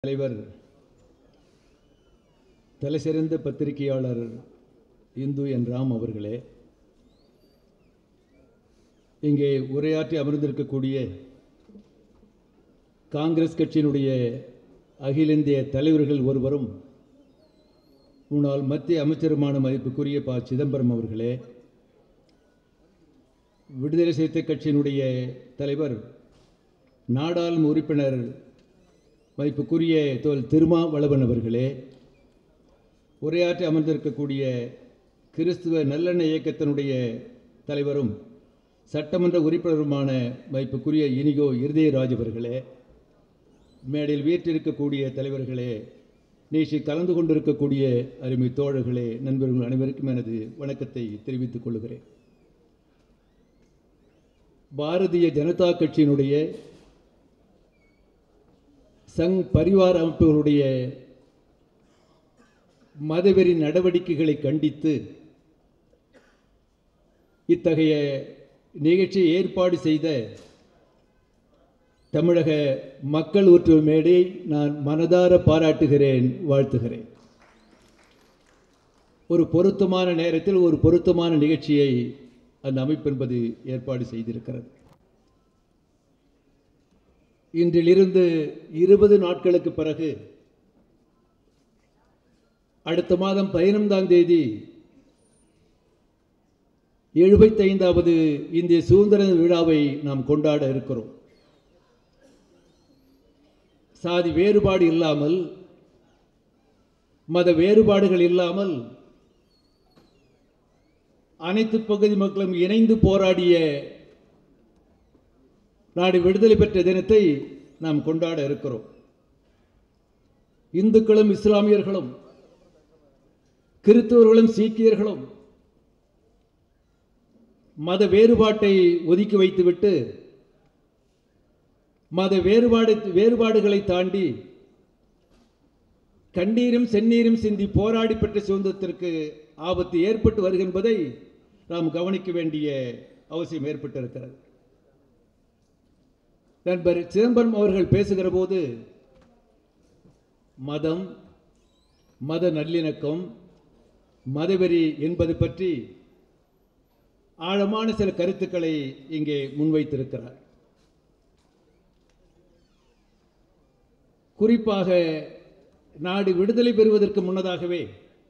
தலைவர் தலைசிறந்த பத்திரிகையாளர் இந்து என் ராம் அவர்களே இங்கே உரையாற்றி அமர்ந்திருக்கக்கூடிய காங்கிரஸ் கட்சியினுடைய அகில இந்திய தலைவர்கள் ஒருவரும் முன்னாள் மத்திய அமைச்சருமான மதிப்புக்குரிய ப சிதம்பரம் அவர்களே விடுதலை சிறுத்தை கட்சியினுடைய தலைவர் நாடாளுமன்ற உறுப்பினர் மதிப்புக்குரிய தோல் திருமாவளவன் அவர்களே உரையாற்றி அமர்ந்திருக்கக்கூடிய கிறிஸ்துவ நல்லெண்ண இயக்கத்தினுடைய தலைவரும் சட்டமன்ற உறுப்பினருமான மதிப்புக்குரிய இனிகோ இருதயராஜ் அவர்களே மேடையில் வீற்றிருக்கக்கூடிய தலைவர்களே நேசி கலந்து கொண்டிருக்கக்கூடிய அருமை தோழர்களே நண்பர்கள் அனைவருக்கும் எனது வணக்கத்தை தெரிவித்துக் கொள்கிறேன் பாரதிய ஜனதா கட்சியினுடைய சங் பரிவார அமைப்புகளுடைய மதவெறி நடவடிக்கைகளை கண்டித்து இத்தகைய நிகழ்ச்சியை ஏற்பாடு செய்த தமிழக மக்கள் ஒற்றுமை மேடையை நான் மனதார பாராட்டுகிறேன் வாழ்த்துகிறேன் ஒரு பொருத்தமான நேரத்தில் ஒரு பொருத்தமான நிகழ்ச்சியை அந்த அமைப்பு என்பது ஏற்பாடு செய்திருக்கிறது இன்றிலிருந்து இருபது நாட்களுக்கு பிறகு அடுத்த மாதம் பதினைந்தாம் தேதி எழுபத்தைந்தாவது இந்திய சுதந்திர விழாவை நாம் கொண்டாட இருக்கிறோம் சாதி வேறுபாடு இல்லாமல் மத வேறுபாடுகள் இல்லாமல் அனைத்து பகுதி மக்களும் இணைந்து போராடிய நாடு விடுதலை பெற்ற தினத்தை நாம் கொண்டாட இருக்கிறோம் இந்துக்களும் இஸ்லாமியர்களும் கிறிஸ்தவர்களும் சீக்கியர்களும் மத வேறுபாட்டை ஒதுக்கி வைத்துவிட்டு மத வேறுபாடு வேறுபாடுகளை தாண்டி கண்ணீரும் செந்நீரும் சிந்தி போராடி பெற்ற சுதந்திரத்திற்கு ஆபத்து ஏற்பட்டு வருகின்றதை நாம் கவனிக்க வேண்டிய அவசியம் ஏற்பட்டிருக்கிறது நண்பர் சிதம்பரம் அவர்கள் பேசுகிற போது மதம் மத நல்லிணக்கம் மதவெறி என்பது பற்றி ஆழமான சில கருத்துக்களை இங்கே முன்வைத்திருக்கிறார் குறிப்பாக நாடு விடுதலை பெறுவதற்கு முன்னதாகவே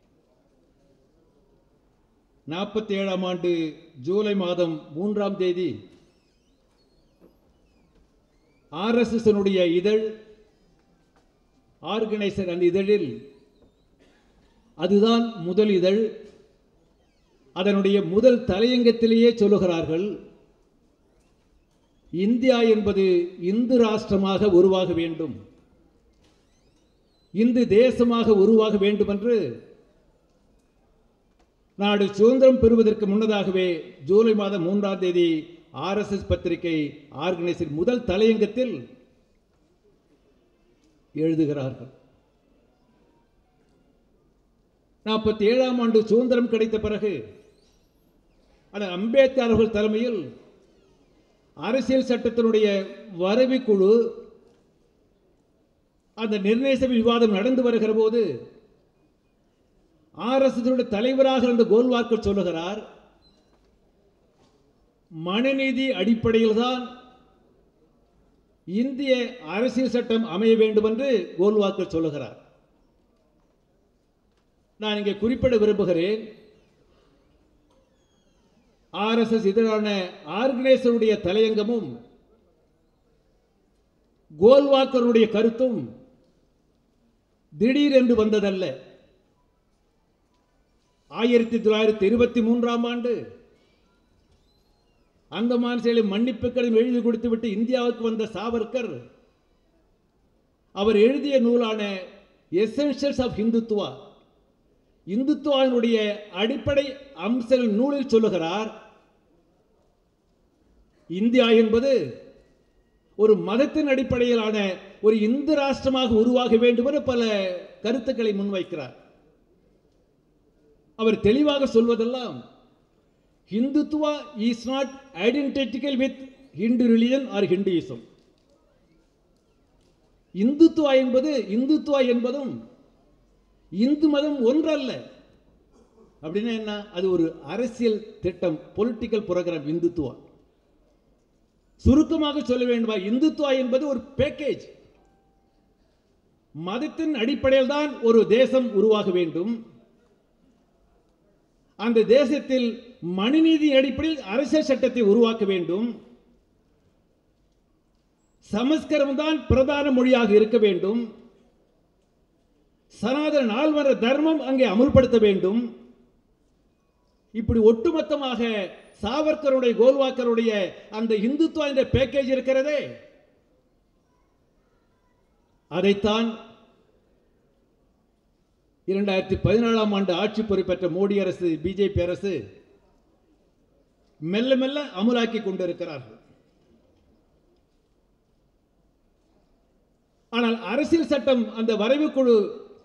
நாற்பத்தி ஏழாம் ஆண்டு ஜூலை மாதம் மூன்றாம் தேதி ஆர்எஸ்எஸ்னுடைய இதழ் ஆர்கனைசர் அந்த இதழில் அதுதான் முதல் இதழ் அதனுடைய முதல் தலையங்கத்திலேயே சொல்லுகிறார்கள் இந்தியா என்பது இந்து ராஷ்டிரமாக உருவாக வேண்டும் இந்து தேசமாக உருவாக வேண்டும் என்று நாடு சுதந்திரம் பெறுவதற்கு முன்னதாகவே ஜூலை மாதம் மூன்றாம் தேதி ஆர்எஸ்எஸ் பத்திரிகை ஆர்கனைசர் முதல் தலையங்கத்தில் எழுதுகிறார்கள் நாற்பத்தி ஏழாம் ஆண்டு சுதந்திரம் கிடைத்த பிறகு ஆனால் அம்பேத்கர் அவர்கள் தலைமையில் அரசியல் சட்டத்தினுடைய வரவி குழு அந்த நிர்ணய சபை விவாதம் நடந்து வருகிற போது ஆர்எஸ்எஸ் தலைவராக இருந்த கோல்வார்க்கர் சொல்லுகிறார் மனநீதி அடிப்படையில் தான் இந்திய அரசியல் சட்டம் அமைய வேண்டும் என்று கோல்வாக்கர் சொல்லுகிறார் நான் இங்கே குறிப்பிட விரும்புகிறேன் ஆர்எஸ்எஸ் இதழான ஆர்கனைசருடைய தலையங்கமும் கோல்வாக்கருடைய கருத்தும் திடீரென்று வந்ததல்ல ஆயிரத்தி தொள்ளாயிரத்தி இருபத்தி மூன்றாம் ஆண்டு அந்தமான் செயலை மன்னிப்பு கடிதம் எழுதி கொடுத்துவிட்டு இந்தியாவுக்கு வந்த சாவர்கர் அவர் எழுதிய நூலான எசென்ஷியல்ஸ் ஆஃப் ஹிந்துத்துவா இந்துத்துவாவினுடைய அடிப்படை அம்ச நூலில் சொல்லுகிறார் இந்தியா என்பது ஒரு மதத்தின் அடிப்படையிலான ஒரு இந்து ராஷ்டிரமாக உருவாக வேண்டும் என பல கருத்துக்களை முன்வைக்கிறார் அவர் தெளிவாக சொல்வதெல்லாம் Hindutva is not identical with Hindu religion or Hinduism. Hindutva என்பது இந்துத்துவா என்பதும் இந்து மதம் ஒன்றல்ல அப்படின்னா என்ன அது ஒரு அரசியல் திட்டம் பொலிட்டிக்கல் புரோகிராம் இந்துத்துவா சுருக்கமாக சொல்ல வேண்டுமா இந்துத்துவா என்பது ஒரு பேக்கேஜ் மதத்தின் அடிப்படையில் தான் ஒரு தேசம் உருவாக வேண்டும் அந்த தேசத்தில் மனுநீதி அடிப்படையில் அரசியல் சட்டத்தை உருவாக்க வேண்டும் சமஸ்கிருதம் தான் பிரதான மொழியாக இருக்க வேண்டும் சனாதன நால்வர தர்மம் அங்கே அமுல்படுத்த வேண்டும் இப்படி ஒட்டுமொத்தமாக சாவர்கருடைய கோல்வாக்கருடைய அந்த இந்துத்துவா என்ற பேக்கேஜ் இருக்கிறதே அதைத்தான் இரண்டாயிரத்தி பதினாலாம் ஆண்டு ஆட்சி பொறுப்பேற்ற மோடி அரசு பிஜேபி அரசு மெல்ல மெல்ல அமுலாக்கி கொண்டிருக்கிறார்கள் ஆனால் அரசியல் சட்டம் அந்த வரைவு குழு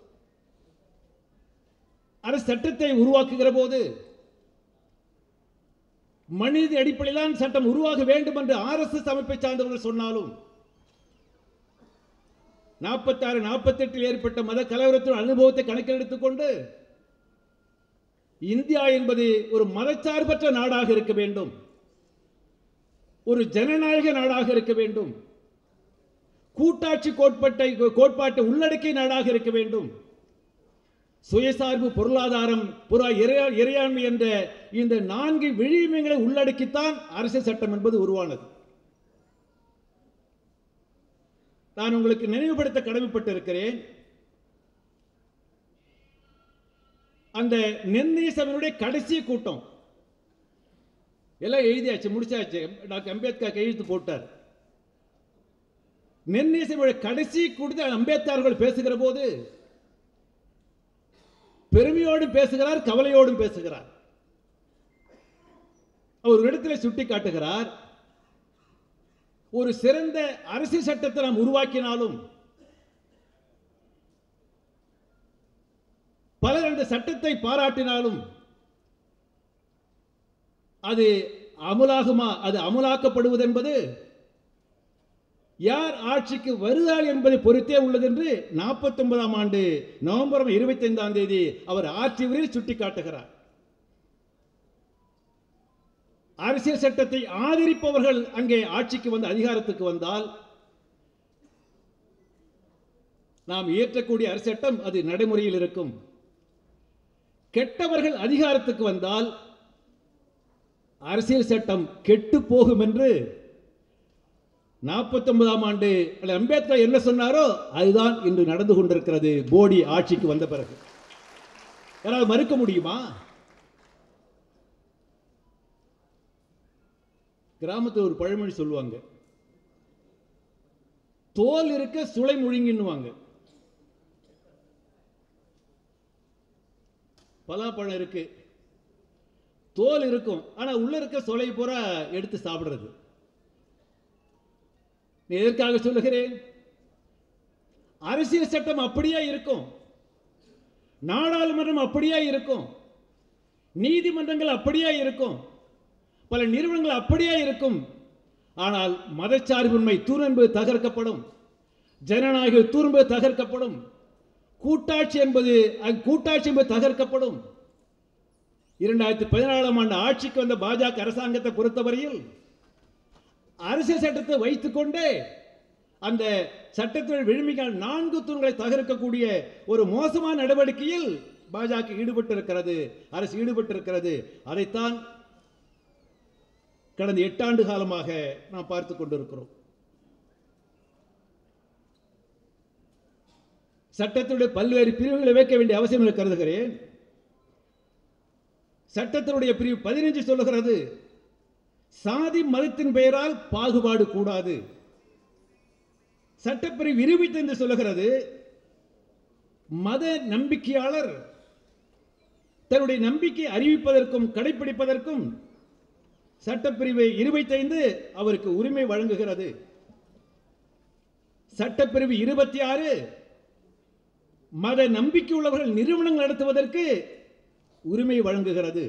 அரசு சட்டத்தை உருவாக்குகிற போது மனித அடிப்படையில் தான் சட்டம் உருவாக வேண்டும் என்று ஆர்எஸ்எஸ் அமைப்பை சார்ந்தவர்கள் சொன்னாலும் நாற்பத்தாறு நாற்பத்தெட்டில் ஏற்பட்ட மத கலவரத்தின் அனுபவத்தை கணக்கில் எடுத்துக்கொண்டு இந்தியா என்பது ஒரு மதச்சார்பற்ற நாடாக இருக்க வேண்டும் ஒரு ஜனநாயக நாடாக இருக்க வேண்டும் கூட்டாட்சி கோட்பாட்டை கோட்பாட்டை உள்ளடக்கிய நாடாக இருக்க வேண்டும் சுயசார்பு பொருளாதாரம் புற இறையா- இறையாண்மை என்ற இந்த நான்கு விழுமியங்களை உள்ளடக்கித்தான் அரசியல் சட்டம் என்பது உருவானது நான் உங்களுக்கு நினைவுபடுத்த கடமைப்பட்டிருக்கிறேன் அந்த நிர்ணய சபையினுடைய கடைசி கூட்டம் எல்லாம் எழுதியாச்சு முடிச்சாச்சு டாக்டர் அம்பேத்கர் கையெழுத்து போட்டார் நிர்ணய சபையுடைய கடைசி கூட்டத்தில் அம்பேத்கர் அவர்கள் பேசுகிற போது பெருமையோடும் பேசுகிறார் கவலையோடும் பேசுகிறார் அவர் ஒரு இடத்துல சுட்டி காட்டுகிறார் ஒரு சிறந்த அரசியல் சட்டத்தை நாம் உருவாக்கினாலும் பலர் அந்த சட்டத்தை பாராட்டினாலும் அது அமுலாகுமா அது அமுலாக்கப்படுவது என்பது யார் ஆட்சிக்கு வருகிறார் என்பதை பொறுத்தே உள்ளது என்று நாற்பத்தி ஒன்பதாம் ஆண்டு நவம்பர் இருபத்தி ஐந்தாம் தேதி அவர் ஆட்சி உரையில் சுட்டிக்காட்டுகிறார் அரசியல் சட்டத்தை ஆதரிப்பவர்கள் அங்கே ஆட்சிக்கு வந்து அதிகாரத்துக்கு வந்தால் நாம் இயற்றக்கூடிய அரசு சட்டம் அது நடைமுறையில் இருக்கும் கெட்டவர்கள் அதிகாரத்துக்கு வந்தால் அரசியல் சட்டம் கெட்டு போகும் என்று நாற்பத்தி ஒன்பதாம் ஆண்டு அல்லது அம்பேத்கர் என்ன சொன்னாரோ அதுதான் இன்று நடந்து கொண்டிருக்கிறது மோடி ஆட்சிக்கு வந்த பிறகு யாராவது மறுக்க முடியுமா கிராமத்தில் ஒரு பழமொழி சொல்லுவாங்க தோல் இருக்க சுளை முழுங்கின்னுவாங்க பலாப்பழம் இருக்கு தோல் இருக்கும் ஆனா உள்ள இருக்க சுளை பூரா எடுத்து சாப்பிடுறது நீ எதற்காக சொல்லுகிறேன் அரசியல் சட்டம் அப்படியே இருக்கும் நாடாளுமன்றம் அப்படியே இருக்கும் நீதிமன்றங்கள் அப்படியே இருக்கும் பல நிறுவனங்கள் அப்படியே இருக்கும் ஆனால் மதச்சார்பின்மை தூண் என்பது தகர்க்கப்படும் ஜனநாயக தூண் என்பது தகர்க்கப்படும் கூட்டாட்சி என்பது அங்கு கூட்டாட்சி என்பது தகர்க்கப்படும் இரண்டாயிரத்தி பதினாலாம் ஆண்டு ஆட்சிக்கு வந்த பாஜக அரசாங்கத்தை பொறுத்தவரையில் அரசியல் சட்டத்தை வைத்துக்கொண்டே அந்த சட்டத்தில் விழுமிகள் நான்கு தூண்களை தகர்க்கக்கூடிய ஒரு மோசமான நடவடிக்கையில் பாஜக ஈடுபட்டிருக்கிறது அரசு ஈடுபட்டிருக்கிறது அதைத்தான் கடந்த எட்டாண்டு காலமாக நாம் பார்த்து கொண்டிருக்கிறோம் சட்டத்தினுடைய பல்வேறு பிரிவுகளை வைக்க வேண்டிய அவசியம் என்று கருதுகிறேன் சட்டத்தினுடைய பிரிவு பதினைஞ்சு சொல்லுகிறது சாதி மதத்தின் பெயரால் பாகுபாடு கூடாது சட்டப்பிரிவு இருபத்தி ஐந்து சொல்லுகிறது மத நம்பிக்கையாளர் தன்னுடைய நம்பிக்கை அறிவிப்பதற்கும் கடைபிடிப்பதற்கும் சட்டப்பிரிவு இருபத்தைந்து அவருக்கு உரிமை வழங்குகிறது சட்டப்பிரிவு இருபத்தி ஆறு மத நம்பிக்கை உள்ளவர்கள் நிறுவனங்கள் நடத்துவதற்கு உரிமை வழங்குகிறது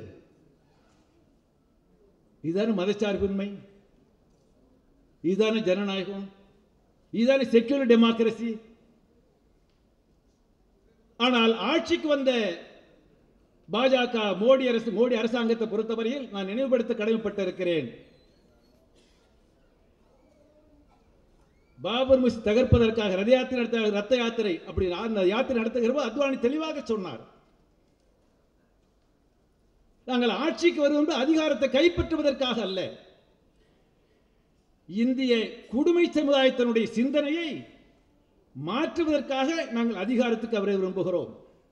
இதுதானே மதச்சார்பின்மை இதுதானே ஜனநாயகம் இதுதானே செக்யூலர் டெமோக்ரசி ஆனால் ஆட்சிக்கு வந்த பாஜக மோடி அரசு மோடி அரசாங்கத்தை பொறுத்தவரையில் நான் நினைவுபடுத்த கடமைப்பட்டிருக்கிறேன் பாபர் மசூத் தகர்ப்பதற்காக ரத யாத்திரை நடத்த ரத்த யாத்திரை அப்படி அந்த யாத்திரை நடத்துகிற போது அத்வானி தெளிவாக சொன்னார் நாங்கள் ஆட்சிக்கு வருவது அதிகாரத்தை கைப்பற்றுவதற்காக அல்ல இந்திய குடிமை சமுதாயத்தினுடைய சிந்தனையை மாற்றுவதற்காக நாங்கள் அதிகாரத்துக்கு அவரை விரும்புகிறோம்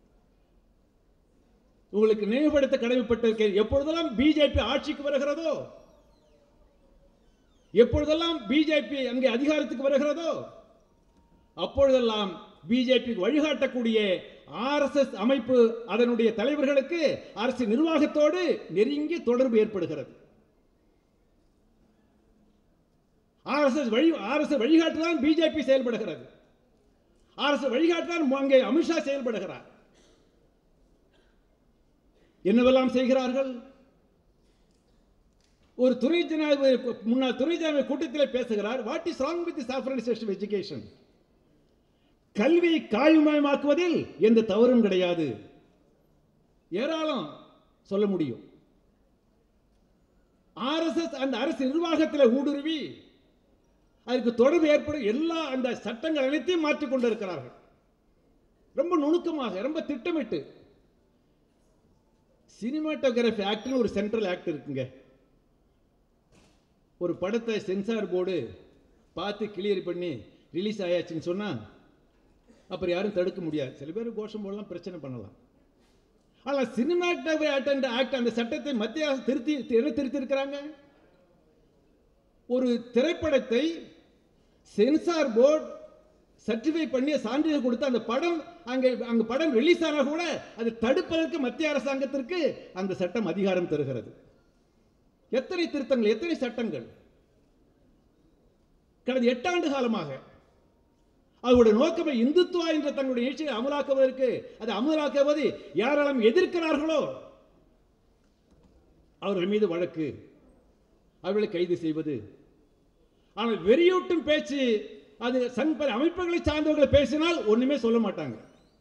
உங்களுக்கு நினைவுபடுத்த கடமைப்பட்டிருக்கிறேன் எப்பொழுதெல்லாம் பிஜேபி ஆட்சிக்கு வருகிறதோ எப்பொழுதெல்லாம் பிஜேபி அங்கே அதிகாரத்துக்கு வருகிறதோ அப்பொழுதெல்லாம் பிஜேபி வழிகாட்டக்கூடிய ஆர்எஸ்எஸ் அமைப்பு அதனுடைய தலைவர்களுக்கு அரசு நிர்வாகத்தோடு நெருங்கிய தொடர்பு ஏற்படுகிறது ஆர்எஸ்எஸ் வழி ஆர்எஸ்எஸ் வழிகாட்டுதான் பிஜேபி செயல்படுகிறது அரசு வழிகாட்டுதான் அங்கே அமித்ஷா செயல்படுகிறார் என்னவெல்லாம் செய்கிறார்கள் ஒரு துறை ஜனாதிபதி முன்னாள் துறை ஜனாதிபதி கூட்டத்தில் பேசுகிறார் what is wrong with saffronisation education கல்வியை காய்மயமாக்குவதில் எந்த தவறும் கிடையாது ஏராளம் சொல்ல முடியும் ஆர்எஸ்எஸ் அந்த அரசு நிர்வாகத்தில் ஊடுருவி அதுக்கு தொடர்பு ஏற்படும் எல்லா அந்த சட்டங்கள் அனைத்தையும் மாற்றிக் கொண்டிருக்கிறார்கள் ரொம்ப நுணுக்கமாக ரொம்ப திட்டமிட்டு சினிமாட்டோகிராஃபி ஆக்ட்னு ஒரு சென்ட்ரல் ஆக்ட் இருக்குங்க ஒரு படத்தை சென்சார் போர்டு பார்த்து கிளியர் பண்ணி ரிலீஸ் ஆயாச்சுன்னு சொன்னா அப்புறம் யாரும் தடுக்க முடியாது சில பேர் கோஷம் போடலாம் பிரச்சனை பண்ணலாம் ஆனால் சினிமாட்டோகிராஃபி ஆக்ட் என்ற ஆக்ட் அந்த சட்டத்தை மத்திய அரசு திருத்தி என்ன திருத்தி இருக்கிறாங்க ஒரு திரைப்படத்தை சென்சார் போர்டு சர்டிஃபை பண்ணி சான்றிதழ் கொடுத்து அந்த படம் அங்கே அங்க படம் ரிலீஸ் ஆனா கூட அதை தடுப்பதற்கு மத்திய அரசாங்கத்திற்கு அந்த சட்டம் அதிகாரம் தருகிறது எத்தனை திருத்தங்கள் எத்தனை சட்டங்கள் கடந்த எட்டாண்டு காலமாக அவருடைய நோக்கமே இந்துத்துவா என்ற தங்களுடைய நிகழ்ச்சியை அமலாக்குவதற்கு அதை அமலாக்குவது யாரெல்லாம் எதிர்க்கிறார்களோ அவர்கள் மீது வழக்கு அவர்களை கைது செய்வது ஆனால் வெறியூட்டும் பேச்சு அது சங் அமைப்புகளை சார்ந்தவர்கள் பேசினால் ஒண்ணுமே சொல்ல மாட்டாங்க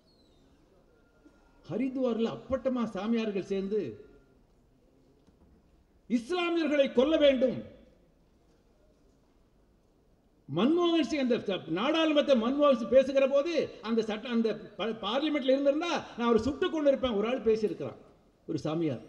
ஹரித்வாரில் அப்பட்டமா சாமியார்கள் சேர்ந்து இஸ்லாமியர்களை கொல்ல வேண்டும் மன்மோகன் சிங் அந்த நாடாளுமன்ற மன்மோகன் சிங் பேசுகிற போது அந்த சட்டம் அந்த பார்லிமெண்ட்ல இருந்திருந்தா நான் அவர் சுட்டு கொண்டு இருப்பேன் ஒரு ஆள் பேசியிருக்கிறான் ஒரு சாமியார்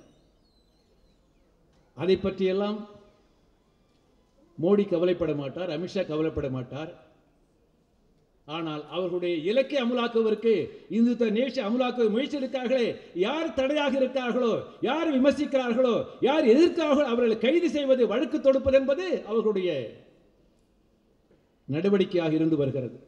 அதை பற்றியெல்லாம் மோடி கவலைப்பட மாட்டார் அமித்ஷா கவலைப்பட மாட்டார் ஆனால் அவர்களுடைய இலக்கை அமலாக்குவதற்கு இந்துத்துவ நேசி அமலாக்க முயற்சி இருக்கிறார்களே யார் தடையாக இருக்கிறார்களோ யார் விமர்சிக்கிறார்களோ யார் எதிர்க்கிறார்களோ அவர்களை கைது செய்வது வழக்கு தொடுப்பது என்பது அவர்களுடைய நடவடிக்கையாக இருந்து வருகிறது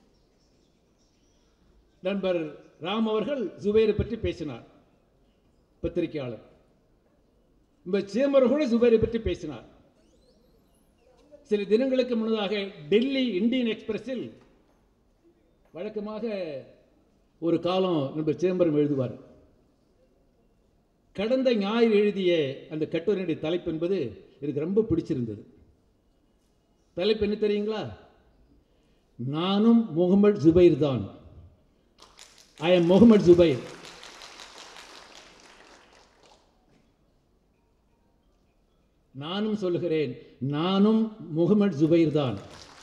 நண்பர் ராம் அவர்கள் ஜுபேரை பற்றி பேசினார் பத்திரிகையாளர் சேமர் கூட ஜுபேரை பற்றி பேசினார் சில தினங்களுக்கு முன்னதாக டெல்லி இந்தியன் எக்ஸ்பிரஸில் வழக்கமாக ஒரு காலம் நம்ம சேம்பரம் எழுதுவார் கடந்த ஞாயிறு எழுதிய அந்த கட்டுரையுடைய தலைப்பு என்பது எனக்கு ரொம்ப பிடிச்சிருந்தது தலைப்பு என்ன தெரியுங்களா நானும் முகமது ஜுபைர் தான் ஐ எம் முகமது ஜுபைர் நானும் சொல்லுகிறேன் நானும் முகமது ஜுபைர் தான்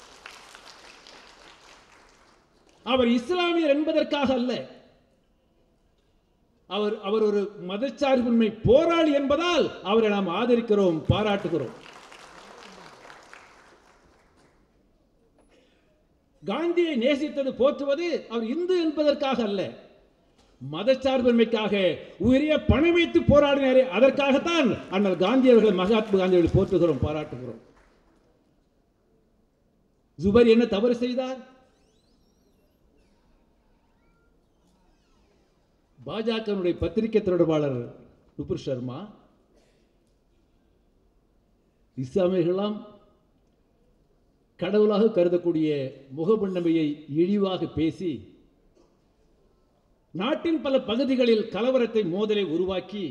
அவர் இஸ்லாமியர் என்பதற்காக அல்ல அவர் அவர் ஒரு மதச்சார்பின்மை போராளி என்பதால் அவரை நாம் ஆதரிக்கிறோம் பாராட்டுகிறோம் காந்தியை நேசித்தது போற்றுவது அவர் இந்து என்பதற்காக அல்ல மதச்சார்பின்மைக்காக உயரிய பணம் வைத்து போராடினாரே அதற்காகத்தான் அண்ணல் காந்தி அவர்களை மகாத்மா காந்தி அவர்களை போற்றுகிறோம் பாராட்டுகிறோம் ஜுபர் என்ன தவறு செய்தார் பாஜகனுடைய பத்திரிகை தொடர்பாளர் நுபுர் சர்மா இஸ்லாமியர்களாம் கடவுளாக கருதக்கூடிய முகபண்டமையை இழிவாக பேசி நாட்டின் பல பகுதிகளில் கலவரத்தை மோதலை உருவாக்கி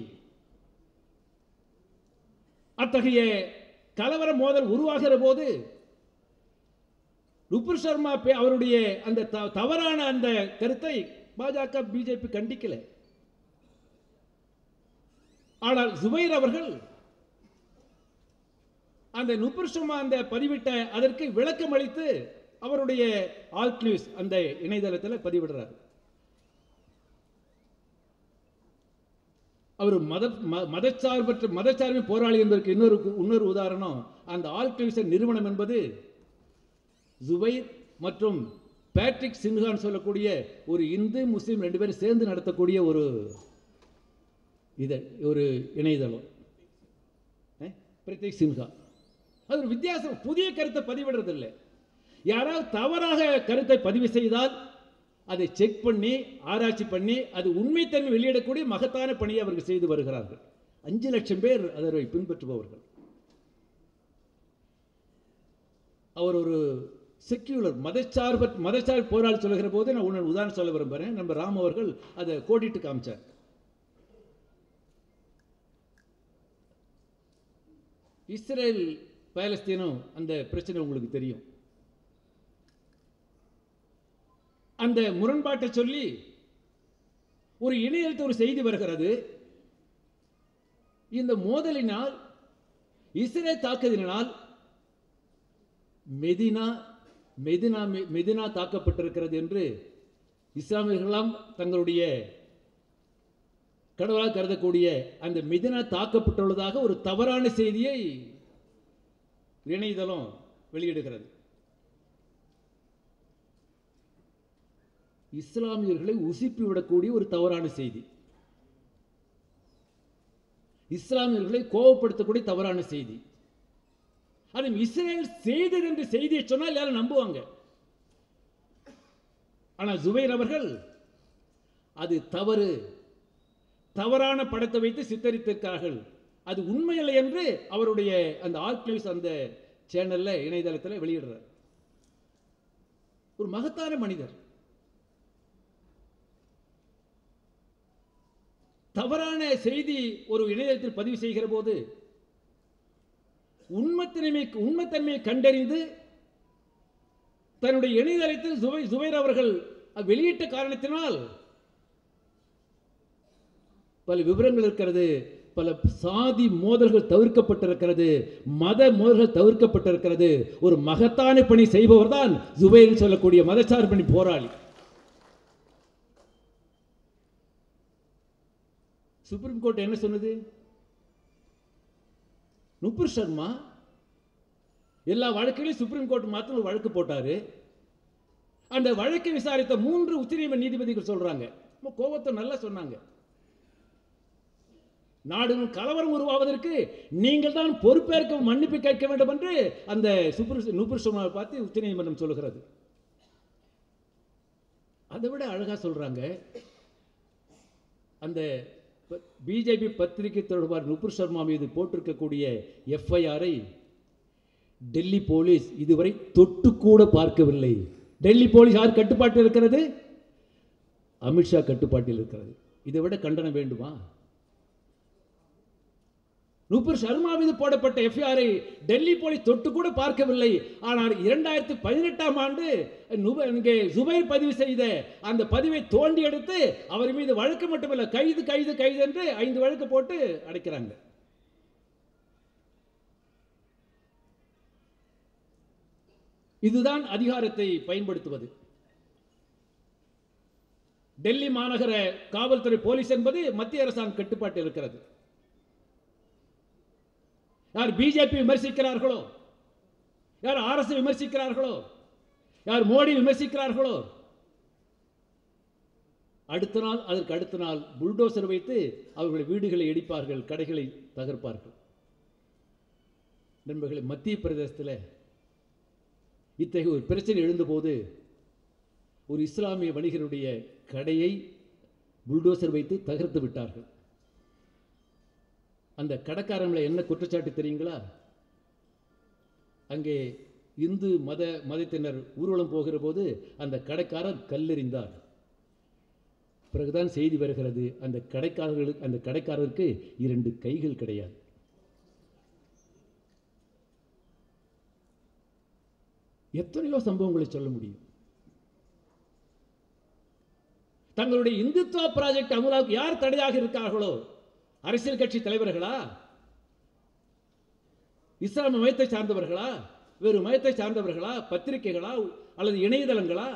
அத்தகைய கலவர மோதல் உருவாகிற போது நுபுர் சர்மா பே- அவருடைய அந்த த- தவறான அந்த கருத்தை பாஜக பிஜேபி கண்டிக்கல ஆனால் ஜுபைர் அவர்கள் அந்த நுபுர் சர்மா அந்த பதிவிட்ட அதற்கு விளக்கம் அளித்து அவருடைய ஆல்ட் நியூஸ் அந்த இணையதளத்தில் பதிவிடுறார் அவர் மத ம- மதச்சார்பற்ற மதச்சார்பு போராளி என்பதற்கு இன்னொரு இன்னொரு உதாரணம் அந்த ஆல்ட் நியூஸ் நிறுவனம் என்பது ஜுபைர் மற்றும் பேட்ரிக் சின்ஹான் சொல்லக்கூடிய ஒரு இந்து முஸ்லீம் ரெண்டு பேரும் சேர்ந்து நடத்தக்கூடிய ஒரு இது ஒரு இணையதளம் அஹ், பிரதீக் சின்ஹா அது ஒரு வித்தியாசம் புதிய கருத்தை பதிவிடுறதில்லை யாராவது தவறாக கருத்தை பதிவு செய்தால் அதை செக் பண்ணி ஆராய்ச்சி பண்ணி அது உண்மைத்தன்மை வெளியிடக்கூடிய மகத்தான பணியை அவர்கள் செய்து வருகிறார்கள் அஞ்சு லட்சம் பேர் அதை பின்பற்றுபவர்கள் அவர் ஒரு செக்யூலர் மதச்சார்ப மதச்சார்பு போராளி சொல்லுகிற போது நான் உன்னை உதாரணம் சொல்ல விரும்புகிறேன் நம்ம ராம் அவர்கள் அதை கோடிட்டு காமிச்சார் இஸ்ரேல் பாலஸ்தீனம் அந்த பிரச்சனை உங்களுக்கு தெரியும் அந்த முரண்பாட்டை சொல்லி ஒரு இணையத்தில் ஒரு செய்தி வருகிறது இந்த மோதலினால் இஸ்ரேல் தாக்குதலினால் மெதினா மெதினா மெதினா தாக்கப்பட்டிருக்கிறது என்று இஸ்லாமியர்களாம் தங்களுடைய கடவுளாக கருதக்கூடிய அந்த மெதினா தாக்கப்பட்டுள்ளதாக ஒரு தவறான செய்தியை இணையதளம் வெளியிடுகிறது இஸ்லாமியர்களை உசுப்பி விடக்கூடிய ஒரு தவறான செய்தி இஸ்லாமியர்களை கோபப்படுத்தக்கூடிய தவறான செய்தி அது இஸ்ரேல் செய்தது என்று செய்தியை சொன்னால் எல்லாரும் நம்புவாங்க ஆனால் ஜுபைர் அவர்கள் அது தவறு தவறான படத்தை வைத்து சித்தரித்திருக்கிறார்கள் அது உண்மையில்லை என்று அவருடைய அந்த ஆர்கிவ்ஸ் அந்த சேனல்ல இணையதளத்தில் வெளியிடுறார் ஒரு மகத்தான மனிதர் தவறான செய்தி ஒரு இணையத்தில் பதிவு செய்கிற போது உண்மைத்தன்மை உண்மைத்தன்மையை கண்டறிந்து தன்னுடைய இணையதளத்தில் ஜுபை ஜுபைர் அவர்கள் வெளியிட்ட காரணத்தினால் பல விவரங்கள் இருக்கிறது பல சாதி மோதல்கள் தவிர்க்கப்பட்டிருக்கிறது மத மோதல்கள் தவிர்க்கப்பட்டிருக்கிறது ஒரு மகத்தான பணி செய்பவர் தான் ஜுபைர் சொல்லக்கூடிய மதச்சார்பணி போராளி சுப்ரீம் கோர்ட் என்ன சொன்னது நுபுர் சர்மா எல்லா வழக்குகளையும் சுப்ரீம் கோர்ட் மாத்திரம் ஒரு வழக்கு போட்டாரு அந்த வழக்கை விசாரித்த மூன்று உச்சநீதிமன்ற நீதிபதிகள் சொல்றாங்க ரொம்ப கோபத்தை நல்லா சொன்னாங்க நாடுகள் கலவரம் உருவாவதற்கு நீங்கள் தான் பொறுப்பேற்க மன்னிப்பு கேட்க வேண்டும் என்று அந்த சுப்ரீம் நுபுர் சர்மாவை பார்த்து உச்சநீதிமன்றம் சொல்லுகிறது அதை விட அழகா சொல்றாங்க அந்த பிஜேபி பத்திரிகை தொடர்பாளர் நுபுர் சர்மா மீது போட்டிருக்கக்கூடிய எஃப்ஐஆரை டெல்லி போலீஸ் இதுவரை தொட்டு கூட பார்க்கவில்லை டெல்லி போலீஸ் யார் கட்டுப்பாட்டில் இருக்கிறது அமித்ஷா கட்டுப்பாட்டில் இருக்கிறது இதை விட கண்டனம் வேண்டுமா நுபுர் சர்மா மீது போடப்பட்ட எஃப்ஐஆரை டெல்லி போலீஸ் தொட்டு கூட பார்க்கவில்லை ஆனால் இரண்டாயிரத்தி பதினெட்டாம் ஆண்டு நுப- இங்கே ஜுபைர் பதிவு செய்த அந்த பதிவை தோண்டி எடுத்து அவர் மீது வழக்கு மட்டுமல்ல கைது கைது கைது என்று ஐந்து வழக்கு போட்டு அடைக்கிறாங்க இதுதான் அதிகாரத்தை பயன்படுத்துவது டெல்லி மாநகர காவல்துறை போலீஸ் என்பது மத்திய அரசாங்க கட்டுப்பாட்டில் இருக்கிறது யார் பிஜேபி விமர்சிக்கிறார்களோ யார் அரசு விமர்சிக்கிறார்களோ யார் மோடி விமர்சிக்கிறார்களோ அடுத்த நாள் அதற்கு அடுத்த நாள் புல்டோசர் வைத்து அவர்கள் வீடுகளை இடிப்பார்கள் கடைகளை தகர்ப்பார்கள் நண்பர்களே மத்திய பிரதேசத்தில் இத்தகைய ஒரு பிரச்சனை எழுந்தபோது ஒரு இஸ்லாமிய வணிகருடைய கடையை புல்டோசர் வைத்து தகர்த்து விட்டார்கள் அந்த கடைக்காரங்களை என்ன குற்றச்சாட்டு தெரியுங்களா அங்கே இந்து மத மதத்தினர் ஊர்வலம் போகிற போது அந்த கடைக்காரர் கல்லெறிந்தார் பிறகுதான் செய்தி வருகிறது அந்த கடைக்காரர்களுக்கு அந்த கடைக்காரருக்கு இரண்டு கைகள் கிடையாது எத்தனையோ சம்பவங்களை சொல்ல முடியும் தங்களுடைய இந்துத்துவ ப்ராஜெக்ட் அமலாவுக்கு யார் தடையாக இருக்கார்களோ அரசியல் கட்சி தலைவர்களா இஸ்லாம மயத்தை சார்ந்தவர்களா வேறு மயத்தை சார்ந்தவர்களா பத்திரிகைகளா அல்லது இணையதளங்களா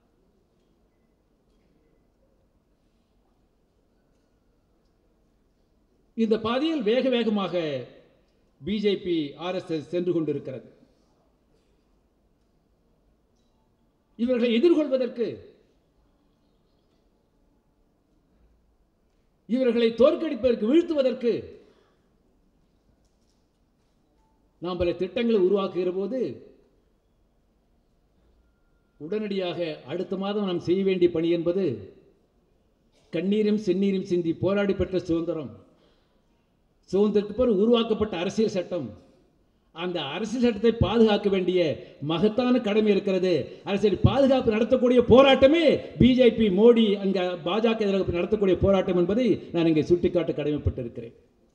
இந்த பாதையில் வேக வேகமாக பிஜேபி ஆர்எஸ்எஸ் சென்று கொண்டிருக்கிறது இவர்களை எதிர்கொள்வதற்கு இவர்களை தோற்கடிப்பதற்கு வீழ்த்துவதற்கு நாம் பல திட்டங்களை உருவாக்குகிற போது உடனடியாக அடுத்த மாதம் நாம் செய்ய வேண்டிய பணி என்பது கண்ணீரும் செந்நீரும் சிந்தி போராடி பெற்ற சுதந்திரம் சுதந்திரத்துக்கு பிறகு உருவாக்கப்பட்ட அரசியல் சட்டம் அந்த அரசியல் சட்டத்தை பாதுகாக்க வேண்டிய மகத்தான கடமை இருக்கிறது அரசியல் பாதுகாப்பு நடத்தக்கூடிய போராட்டமே பிஜேபி மோடி அங்க பாஜக எதிராக நடத்தக்கூடிய போராட்டம் என்பதை நான் இங்கே சுட்டிக்காட்ட கடமைப்பட்டிருக்கிறேன்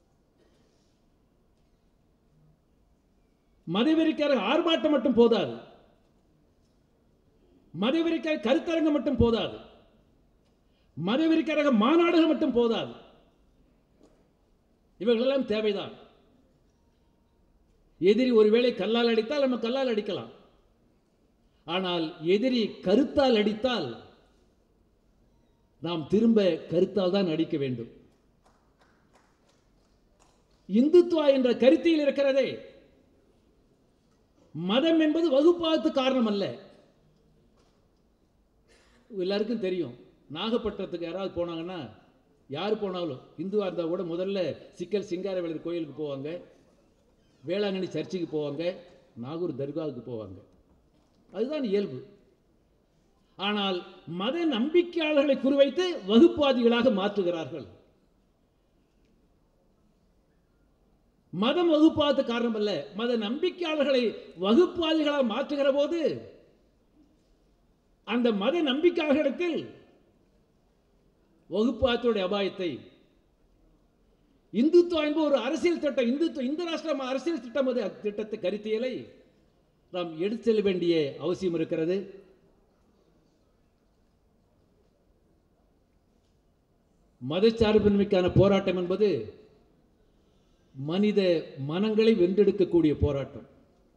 மதவெறிக்கார ஆர்ப்பாட்டம் மட்டும் போதாது மதவெறிக்கார கருத்தரங்கம் மட்டும் போதாது மதவெறிக்காரக மாநாடுகள் மட்டும் போதாது இவர்களெல்லாம் தேவைதான் எதிரி ஒருவேளை கல்லால் அடித்தால் நம்ம கல்லால் அடிக்கலாம் ஆனால் எதிரி கருத்தால் அடித்தால் நாம் திரும்ப கருத்தால் தான் அடிக்க வேண்டும் இந்துத்துவா என்ற கருத்தியில் இருக்கிறதே மதம் என்பது வகுப்பாத்து காரணம் அல்ல எல்லாருக்கும் தெரியும் நாகப்பட்டினத்துக்கு யாராவது போனாங்கன்னா யார் போனாலும் இந்துவாக இருந்தால் கூட முதல்ல சிக்கல் சிங்காரவேலர் கோயிலுக்கு போவாங்க வேளாங்கண்ணி சர்ச்சுக்கு போவாங்க நாகூர் தர்காவுக்கு போவாங்க அதுதான் இயல்பு ஆனால் மத நம்பிக்கையாளர்களை குறிவைத்து வகுப்பாதிகளாக மாற்றுகிறார்கள் மதம் வகுப்பாத காரணம் அல்ல மத நம்பிக்கையாளர்களை வகுப்பாதிகளாக மாற்றுகிற போது அந்த மத நம்பிக்கையாளர்களிடத்தில் வகுப்பாத்துடைய அபாயத்தை இந்துத்துவா என்பது ஒரு அரசியல் திட்டம் இந்துத்துவ இந்து ராஷ்டிரம் அரசியல் திட்டம் அது திட்டத்தை கருத்தியலை நாம் எடுத்து செல்ல வேண்டிய அவசியம் இருக்கிறது மதச்சார்பின்மைக்கான போராட்டம் என்பது மனித மனங்களை வென்றெடுக்கக்கூடிய போராட்டம்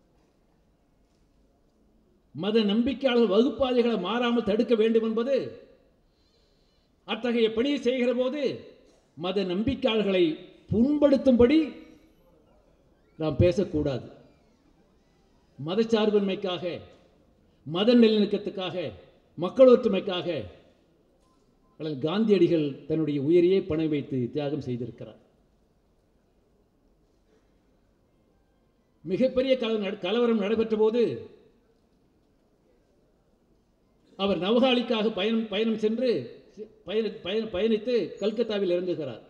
மத நம்பிக்கையாளர் வகுப்பாளிகளை மாறாமல் தடுக்க வேண்டும் என்பது அத்தகைய பணியை செய்கிற போது மத நம்பிக்கையாளர்களை புண்படுத்தும்படி நாம் பேசக்கூடாது மதச்சார்பின்மைக்காக மத நல்லிணக்கத்துக்காக மக்கள் ஒற்றுமைக்காக அல்லது காந்தியடிகள் தன்னுடைய உயிரையே பணம் வைத்து தியாகம் செய்திருக்கிறார் மிகப்பெரிய கல- கலவரம் நடைபெற்ற போது அவர் நவகாலிக்காக பயணம் பயணம் சென்று பயண பயண- பயணித்து கல்கத்தாவில் இறங்குகிறார்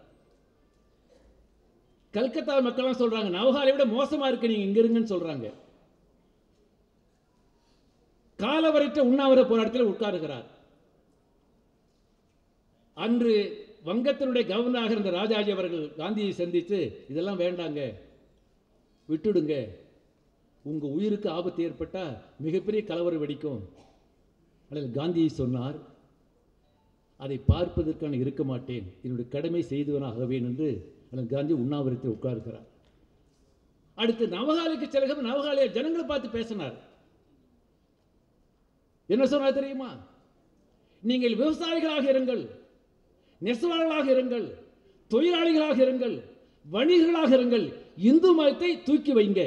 கல்கத்தா மக்கள்லாம் சொல்றாங்க நவகாலை விட மோசமா இருக்கு நீங்க இங்க இருங்கன்னு சொல்றாங்க காலவரைத்த உண்ணாவிர போராட்டத்தில் உட்காருகிறார் அன்று வங்கத்தினுடைய கவர்னராக இருந்த ராஜாஜி அவர்கள் காந்தியை சந்தித்து இதெல்லாம் வேண்டாங்க விட்டுடுங்க உங்க உயிருக்கு ஆபத்து ஏற்பட்டா மிகப்பெரிய கலவரம் வெடிக்கும் ஆனால் காந்தி சொன்னார் அதை பார்ப்பதற்கான இருக்க மாட்டேன் என்னுடைய கடமை செய்தவனாகவேன் என்று ஆனால் காந்தி உண்ணாவிரத்தில் உட்கார்கிறார் அடுத்து நவகாலிக்கு செல்கிற நவகாலிய ஜனங்களை பார்த்து பேசினார் என்ன சொன்னார் தெரியுமா நீங்கள் விவசாயிகளாக இருங்கள் நெசவாளர்களாக இருங்கள் தொழிலாளிகளாக இருங்கள் வணிகர்களாக இருங்கள் இந்து மதத்தை தூக்கி வைங்க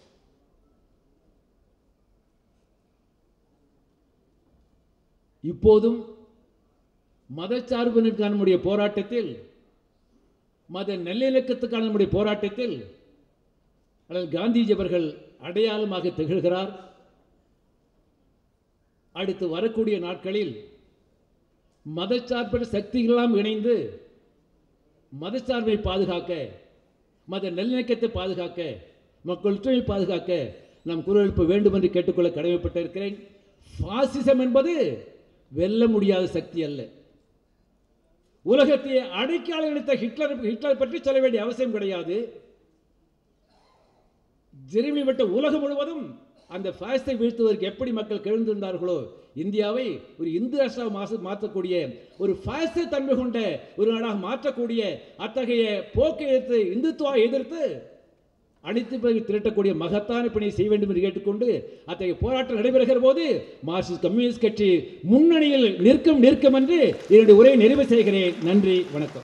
இப்போதும் மதச்சார்பினருக்கான நம்முடைய போராட்டத்தில் மத நல்லிணக்கத்துக்கான நம்முடைய போராட்டத்தில் அண்ணல் காந்திஜி அவர்கள் அடையாளமாக திகழ்கிறார் அடுத்து வரக்கூடிய நாட்களில் மதச்சார்பற்ற சக்திகளெல்லாம் இணைந்து மதச்சார்பை பாதுகாக்க மத நல்லிணக்கத்தை பாதுகாக்க மக்கள் ஒற்றுமை பாதுகாக்க நாம் குரல் எழுப்ப வேண்டும் என்று கேட்டுக்கொள்ள கடமைப்பட்டிருக்கிறேன் பாசிசம் என்பது வெல்ல முடியாத சக்தி அல்ல உலகத்தை அடைக்கால இணைத்த ஹிட்லர் ஹிட்லர் பற்றி சொல்ல வேண்டிய அவசியம் கிடையாது ஜெர்மனி விட்ட உலகம் முழுவதும் அந்த பாசிசத்தை வீழ்த்துவதற்கு எப்படி மக்கள் கிழந்திருந்தார்களோ இந்தியாவை ஒரு இந்து ராஷ்டிரா மாசு மாற்றக்கூடிய ஒரு பாசிச தன்மை கொண்ட ஒரு நாடாக மாற்றக்கூடிய அத்தகைய போக்கை எதிர்த்து இந்துத்துவா எதிர்த்து அனைத்து பேரை திரட்டக்கூடிய மகத்தான பணியை செய்ய வேண்டும் என்று கேட்டுக்கொண்டு அத்தகைய போராட்டம் நடைபெறுகிற போது மார்க்சிஸ்ட் கம்யூனிஸ்ட் கட்சி முன்னணியில் நிற்கும் நிற்கும் என்று என்னுடைய உரையை நிறைவு செய்கிறேன் நன்றி வணக்கம்